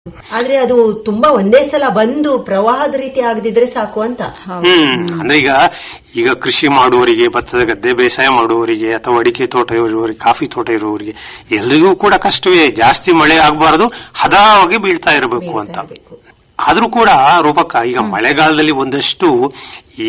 ಆದ್ರೆ ಅದು ತುಂಬಾ ಒಂದೇ ಸಲ ಬಂದು ಪ್ರವಾಹದ ರೀತಿ ಆಗದಿದ್ರೆ ಸಾಕು ಅಂತ ಹ್ಮ್ ಅಂದ್ರೆ ಈಗ ಈಗ ಕೃಷಿ ಮಾಡುವವರಿಗೆ ಭತ್ತದ ಗದ್ದೆ ಬೇಸಾಯ ಮಾಡುವವರಿಗೆ ಅಥವಾ ಅಡಿಕೆ ತೋಟ ಇರುವವರಿಗೆ ಕಾಫಿ ತೋಟ ಇರುವವರಿಗೆ ಎಲ್ರಿಗೂ ಕೂಡ ಕಷ್ಟವೇ ಜಾಸ್ತಿ ಮಳೆ ಆಗಬಾರದು ಹದವಾಗಿ ಬೀಳ್ತಾ ಇರಬೇಕು ಅಂತ ಆದ್ರೂ ಕೂಡ ರೂಪಕ ಈಗ ಮಳೆಗಾಲದಲ್ಲಿ ಒಂದಷ್ಟು ಈ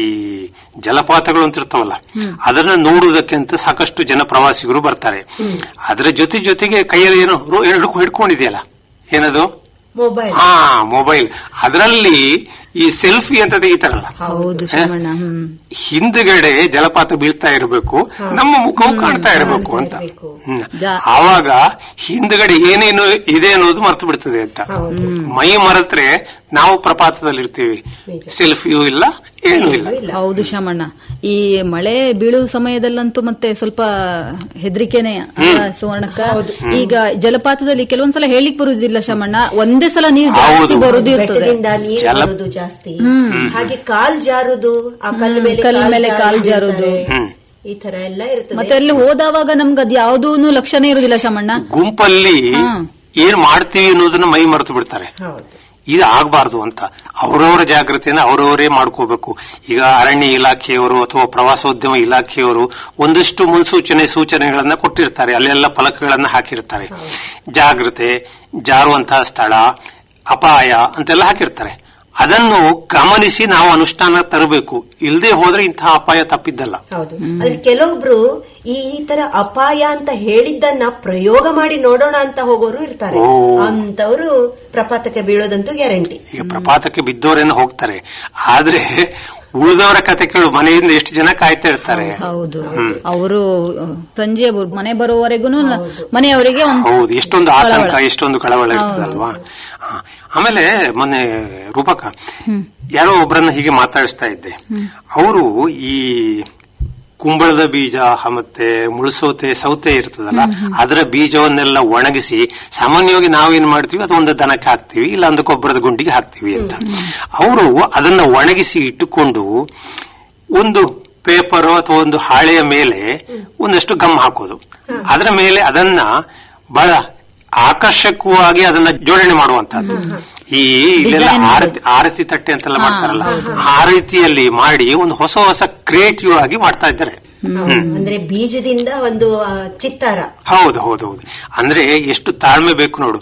ಜಲಪಾತಗಳು ಅಂತ ಇರ್ತಾವಲ್ಲ ಅದನ್ನ ನೋಡುವುದಕ್ಕೆ ಅಂತ ಸಾಕಷ್ಟು ಜನ ಪ್ರವಾಸಿಗರು ಬರ್ತಾರೆ ಅದರ ಜೊತೆ ಜೊತೆಗೆ ಕೈಯಲ್ಲಿ ಏನೋ ರೋ- ಹಿಡ್ಕೊ- ಹಿಡ್ಕೊಂಡಿದೆಯಲ್ಲ ಏನದು ಮೊಬೈಲ್ ಹಾ ಮೊಬೈಲ್ ಅದರಲ್ಲಿ ಈ ಸೆಲ್ಫಿ ಅಂತ ತೆಗಿತಾರಲ್ಲ ಹೌದು ಶ್ರವಣ ಹ್ಮ್ ಹಿಂದ್ಗಡೆ ಜಲಪಾತ ಬೀಳ್ತಾ ಇರಬೇಕು ನಮ್ಮ ಮುಖವು ಕಾಣ್ತಾ ಇರಬೇಕು ಅಂತ ಇರ್ಬೇಕು. ಹ್ಮ್. ಜಾ- ಆವಾಗ ಹಿಂದ್ಗಡೆ ಏನೇನು ಇದೆ ಅನ್ನೋದು ಮರ್ತು ಬಿಡ್ತದೆ ಅಂತ ಮೈ ಮರೆತ್ರೆ ನಾವು ಪ್ರಪಾತದಲ್ಲಿ ಇರ್ತೀವಿ ಸೆಲ್ಫಿಯೂ ಇಲ್ಲ ಏನೂ ಇಲ್ಲ ಹೌದು ಶ್ಯಾಮಣ್ಣ ಈ ಮಳೆ ಬೀಳುವ ಸಮಯದಲ್ಲಂತೂ ಮತ್ತೆ ಸ್ವಲ್ಪ ಹೆದರಿಕೆನೆ ಸುವರ್ಣಕ್ಕ ಈಗ ಜಲಪಾತದಲ್ಲಿ ಕೆಲವೊಂದ್ಸಲ ಹೇಳಿಕ್ ಬರುದಿಲ್ಲ ಶ್ಯಾಮಣ್ಣ ಒಂದೇ ಸಲ ನೀರು ಜಾಸ್ತಿ ಹೌದು. ಬರುದು ಇರ್ತದೆ ಬೆಟ್ಟದಿಂದ ನೀರು ಜಲ- ಬರುದು ಜಾಸ್ತಿ ಹಾಗೆ ಕಾಲ್ ಜಾರುದು ಆ ಕಲ್ ಮೇಲೆ ಕಲ್ ಕಾಲ್ ಮೇಲೆ ಕಾಲ್ ಜಾರಿ ಜಾರುದು. ಬೀಳ್ತಾರೆ. ಈ ತರ ಎಲ್ಲ ಇರ್ತದೆ ಮತ್ತೆ ಅಲ್ಲಿ ಹೋದವಾಗ ನಮ್ಗೆ ಅದ್ ಯಾವ್ದೂ ಲಕ್ಷಣ ಇರುದಿಲ್ಲ ಶ್ಯಾಮಣ್ಣ ಗುಂಪಲ್ಲಿ ಹಾ. ಏನ್ ಮಾಡ್ತೀವಿ ಅನ್ನೋದನ್ನ ಮೈ ಮರೆತು ಬಿಡ್ತಾರೆ ಹೌದು ಇದು ಆಗಬಾರ್ದು ಅಂತ ಅವರವರ ಜಾಗೃತಿಯನ್ನು ಅವರವರೇ ಮಾಡ್ಕೋಬೇಕು ಈಗ ಅರಣ್ಯ ಇಲಾಖೆಯವರು ಅಥವಾ ಪ್ರವಾಸೋದ್ಯಮ ಇಲಾಖೆಯವರು ಒಂದಷ್ಟು ಮುನ್ಸೂಚನೆ ಸೂಚನೆಗಳನ್ನ ಕೊಟ್ಟಿರ್ತಾರೆ ಅಲ್ಲೆಲ್ಲ ಫಲಕಗಳನ್ನ ಹಾಕಿರ್ತಾರೆ ಜಾಗೃತೆ ಜಾರುವಂತಹ ಸ್ಥಳ ಅಪಾಯ ಅಂತೆಲ್ಲ ಹಾಕಿರ್ತಾರೆ ಅದನ್ನು ಗಮನಿಸಿ ನಾವು ಅನುಷ್ಠಾನ ತರಬೇಕು ಇಲ್ಲದೆ ಹೋದ್ರೆ ಇಂತಹ ಅಪಾಯ ತಪ್ಪಿದ್ದಲ್ಲ ಹೌದು ಆದ್ರೆ ಕೆಲವೊಬ್ರು ಈ ಈ ತರ ಅಪಾಯ ಅಂತ ಹೇಳಿದ್ದನ್ನ ಪ್ರಯೋಗ ಮಾಡಿ ನೋಡೋಣ ಅಂತ ಹೋಗೋರು ಇರ್ತಾರೆ ಓ. ಅಂತವರು ಪ್ರಪಾತಕ್ಕೆ ಬೀಳೋದಂತೂ ಗ್ಯಾರಂಟಿ ಈಗ ಪ್ರಪಾತಕ್ಕೆ ಬಿದ್ದವರೇನು ಹೋಗ್ತಾರೆ ಆದ್ರೆ ಉಳಿದವರ ಕತೆ ಕೇಳು ಮನೆಯಿಂದ ಎಷ್ಟು ಜನ ಕಾಯ್ತಾ ಇರ್ತಾರೆ ಹೌದು ಅವರು ಸಂಜೆ ಬ- ಮನೆ ಬರೋವರೆಗೂ ಮನೆಯವರಿಗೆ ಒಂದು ಹೌದು ಎಷ್ಟೊಂದು ಆತಂಕ ಎಷ್ಟೊಂದು ಕಳವಳ ಇರ್ತದಲ್ವಾ ಹಾ. ಆಮೇಲೆ ಮೊನ್ನೆ ರೂಪಕ ಯಾರೋ ಒಬ್ಬರನ್ನ ಹೀಗೆ ಮಾತಾಡಿಸ್ತಾ ಇದ್ದೆ ಅವರು ಈ ಕುಂಬಳದ ಬೀಜ ಹ- ಮತ್ತೆ ಮುಳ್ಸೌತೆ ಸೌತೆ ಇರ್ತದಲ್ಲ ಅದರ ಬೀಜವನ್ನೆಲ್ಲ ಒಣಗಿಸಿ ಸಾಮಾನ್ಯವಾಗಿ ನಾವೇನ್ ಮಾಡ್ತೀವಿ ಅದು ಒಂದು ದನಕ್ಕೆ ಹಾಕ್ತಿವಿ ಇಲ್ಲ ಒಂದು ಗೊಬ್ಬರದ ಗುಂಡಿಗೆ ಹಾಕ್ತಿವಿ ಅಂತ ಅವರು ಅದನ್ನ ಒಣಗಿಸಿ ಇಟ್ಟುಕೊಂಡು ಒಂದು ಪೇಪರ್ ಅಥವಾ ಒಂದು ಹಾಳೆಯ ಮೇಲೆ ಒಂದಷ್ಟು ಗಮ್ ಹಾಕೋದು ಅದರ ಮೇಲೆ ಅದನ್ನ ಬಹಳ ಆಕರ್ಷಕವಾಗಿ ಅದನ್ನ ಜೋಡಣೆ ಮಾಡುವಂತಹದ್ದು ಈ ಇಲ್ಲೆಲ್ಲ ಆರತಿ ಆರತಿ ತಟ್ಟೆ ಅಂತೆಲ್ಲ ಮಾಡ್ತಾರಲ್ಲ ಆ ರೀತಿಯಲ್ಲಿ ಮಾಡಿ ಒಂದು ಹೊಸ ಹೊಸ ಕ್ರಿಯೇಟಿವ್ ಆಗಿ ಮಾಡ್ತಾ ಇದ್ದಾರೆ ಅಂದ್ರೆ ಬೀಜದಿಂದ ಒಂದು ಆ, ಚಿತ್ತಾರ ಹೌದು ಹೌದು ಹೌದು ಅಂದ್ರೆ ಎಷ್ಟು ತಾಳ್ಮೆ ಬೇಕು ನೋಡು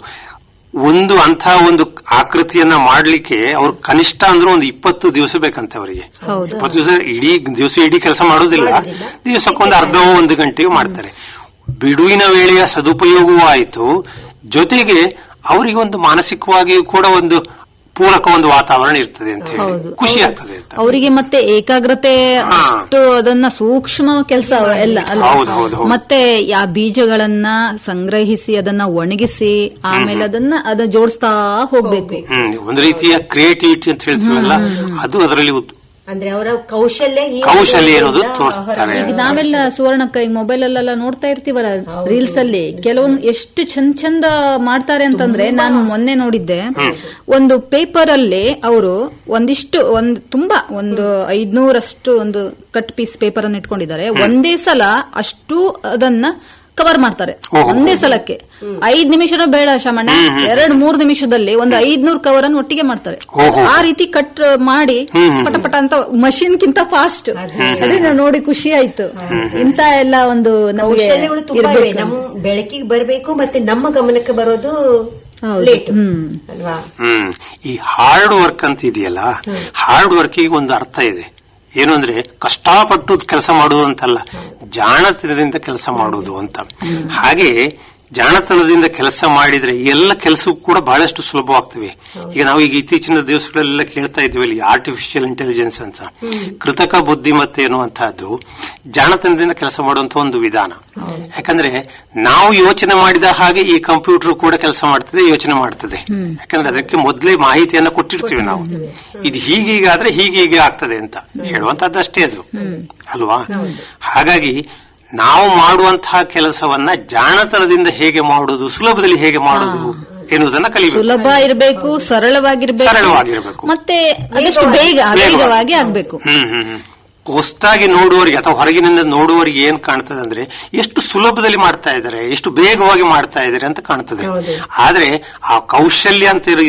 ಒಂದು ಅಂಥ ಒಂದು ಆಕೃತಿಯನ್ನ ಮಾಡ್ಲಿಕ್ಕೆ ಅವ್ರು ಕನಿಷ್ಠ ಅಂದ್ರೆ ಒಂದು ಇಪ್ಪತ್ತು ದಿವಸ ಬೇಕಂತೆ ಅವರಿಗೆ ಇಪ್ಪತ್ತು ದಿವಸ ಇಡೀ ದಿವಸ ಇಡೀ ಕೆಲಸ ಮಾಡೋದಿಲ್ಲ ದಿವಸಕ್ಕೊಂದು ಅರ್ಧ ಒಂದು ಗಂಟೆಗೆ ಮಾಡ್ತಾರೆ ಬಿಡುವಿನ ವೇಳೆಯ ಸದುಪಯೋಗವೂ ಆಯಿತು ಜೊತೆಗೆ ಅವರಿಗೆ ಒಂದು ಮಾನಸಿಕವಾಗಿಯೂ ಕೂಡ ಒಂದು ಪೂರಕ ಒಂದು ವಾತಾವರಣ ಇರ್ತದೆ ಅಂತ ಹೇಳಿ ಖುಷಿ ಆಗ್ತದೆ ಅಂತ ಅವರಿಗೆ ಮತ್ತೆ ಏಕಾಗ್ರತೆ ಅಷ್ಟು ಅದನ್ನ ಸೂಕ್ಷ್ಮ ಕೆಲಸ ಎಲ್ಲ ಅಲ್ವಾ? ಹೌದು, ಹೌದು, ಹೌದು. ಮತ್ತೆ ಆ ಬೀಜಗಳನ್ನ ಸಂಗ್ರಹಿಸಿ ಅದನ್ನ ಒಣಗಿಸಿ ಆಮೇಲೆ ಅದನ್ನ ಅದ ಜೋಡಿಸ್ತಾ ಹೋಗ್ಬೇಕು ಹ್ಮ್ ಒಂದು ರೀತಿಯ ಕ್ರಿಯೇಟಿವಿಟಿ ಅಂತ ಹೇಳ್ತೀವಲ್ಲ ಅದು ಅದರಲ್ಲಿ ಉತ್- ಅಂದ್ರೆ ಅವರ ಕೌಶಲ್ಯ ಈ ಕೌಶಲ್ಯ ಏನೋದು ಒಂದು ತೋರಿಸ್ತಾರೆ. ಈಗ ನಾವೆಲ್ಲ ಸುವರ್ಣಕ್ಕ ಈಗ ಮೊಬೈಲ್ ಅಲ್ಲೆಲ್ಲ ನೋಡ್ತಾ ಇರ್ತೀವಲ್ಲ ರೀಲ್ಸ್ ಅಲ್ಲಿ ಕೆಲವೊಂದು ಎಷ್ಟು ಚಂದ ಚಂದ ಮಾಡ್ತಾರೆ ಅಂತಂದ್ರೆ ನಾನು ಮೊನ್ನೆ ನೋಡಿದ್ದೆ ಒಂದು ಪೇಪರ್ ಅಲ್ಲಿ ಅವರು ಒಂದಿಷ್ಟು ಒಂದು ತುಂಬಾ ಒಂದು ಐದ್ನೂರಷ್ಟು ಒಂದು ಕಟ್ ಪೀಸ್ ಪೇಪರ್ ಅನ್ನು ಇಟ್ಕೊಂಡಿದ್ದಾರೆ ಒಂದೇ ಸಲ ಅಷ್ಟು ಅದನ್ನ ಕವರ್ ಮಾಡ್ತಾರೆ ಒಂದೇ ಸಲಕ್ಕೆ ಐದ್ ನಿಮಿಷನೂ ಬೇಡ ಶಾಮಣ್ಣ ಎರಡ್ ಮೂರ್ ನಿಮಿಷದಲ್ಲಿ ಒಂದು ಐದ್ನೂರ್ ಕವರ್ ಅನ್ನು ಒಟ್ಟಿಗೆ ಮಾಡ್ತಾರೆ ಓಹೋ. ಆ ರೀತಿ ಕಟ್ ಮಾಡಿ ಪಟ ಪಟ ಅಂತ ಮಷಿನ್ ಕಿಂತ ಫಾಸ್ಟ್ ಅದೇ ನಾವು ನೋಡಿ ಖುಷಿ ಆಯ್ತು ಇಂತ ಎಲ್ಲ ಒಂದು ನಮಗೆ ಕೌಶಲ್ಯಗಳು ತುಂಬಾ ಇವೆ ನಮ್ ಬೆಳಕಿಗೆ ಬರಬೇಕು ಮತ್ತೆ ನಮ್ಮ ಗಮನಕ್ಕೆ ಬರೋದು ಹೌದು. ಲೇಟ್ ಹ್ಮ್. ಅಲ್ವಾ ಹ್ಮ್ ಈ ಹಾರ್ಡ್ ವರ್ಕ್ ಅಂತ ಇದೆಯಲ್ಲ ಹಾರ್ಡ್ ವರ್ಕಿಗೆ ಒಂದು ಅರ್ಥ ಇದೆ ಏನು ಅಂದ್ರೆ ಕಷ್ಟಪಟ್ಟು ಕೆಲಸ ಮಾಡುವುದು ಅಂತಲ್ಲ ಜಾಣತನದಿಂದ ಕೆಲಸ ಮಾಡುವುದು ಅಂತ ಹಾಗೆ ಜಾಣತನದಿಂದ ಕೆಲಸ ಮಾಡಿದ್ರೆ ಎಲ್ಲ ಕೆಲಸವೂ ಕೂಡ ಬಹಳಷ್ಟು ಸುಲಭವಾಗ್ತವೆ ಈಗ ನಾವು ಈಗ ಇತ್ತೀಚಿನ ದಿವಸಗಳೆಲ್ಲ ಕೇಳ್ತಾ ಇದ್ವಿ ಆರ್ಟಿಫಿಷಿಯಲ್ ಇಂಟೆಲಿಜೆನ್ಸ್ ಅಂತ ಕೃತಕ ಬುದ್ಧಿಮತ್ತೆ ಎನ್ನುವಂತಹದ್ದು ಜಾಣತನದಿಂದ ಕೆಲಸ ಮಾಡುವಂತ ಒಂದು ವಿಧಾನ ಯಾಕಂದ್ರೆ ನಾವು ಯೋಚನೆ ಮಾಡಿದ ಹಾಗೆ ಈ ಕಂಪ್ಯೂಟರ್ ಕೂಡ ಕೆಲಸ ಮಾಡ್ತದೆ ಯೋಚನೆ ಮಾಡ್ತದೆ ಯಾಕಂದ್ರೆ ಅದಕ್ಕೆ ಮೊದಲೇ ಮಾಹಿತಿಯನ್ನ ಕೊಟ್ಟಿರ್ತೀವಿ ನಾವು ಇದು ಹೀಗೀಗಾದ್ರೆ ಹೀಗೀಗೆ ಆಗ್ತದೆ ಅಂತ ಹೇಳುವಂತದ್ದಷ್ಟೇ ಅದು ಅಲ್ವಾ ಹಾಗಾಗಿ ನಾವು ಮಾಡುವಂತಹ ಕೆಲಸವನ್ನ ಜಾಣತನದಿಂದ ಹೇಗೆ ಮಾಡುವುದು ಸುಲಭದಲ್ಲಿ ಹೇಗೆ ಮಾಡುವುದು ಎನ್ನುವುದನ್ನ ಕಲಿಬೇಕು ಸುಲಭ ಇರಬೇಕು ಸರಳವಾಗಿರ್ಬೇಕು ಸರಳವಾಗಿರ್ಬೇಕು. ಮತ್ತೆ ಅದಷ್ಟು ಬೇಗ ವೇಗವಾಗಿ ಆಗ್ಬೇಕು ಹ್ಮ್ ಹ್ಮ್ ಹ್ಮ್ ಹೊಸದಾಗಿ ನೋಡುವವರಿಗೆ ಅಥವಾ ಹೊರಗಿನಿಂದ ನೋಡುವವರಿಗೆ ಏನ್ ಕಾಣ್ತದೆ ಅಂದ್ರೆ ಎಷ್ಟು ಸುಲಭದಲ್ಲಿ ಮಾಡ್ತಾ ಇದ್ದಾರೆ ಎಷ್ಟು ಬೇಗವಾಗಿ ಮಾಡ್ತಾ ಇದ್ದಾರೆ ಅಂತ ಕಾಣ್ತದೆ ಆದ್ರೆ ಆ ಕೌಶಲ್ಯ ಅಂತ ಇರೋ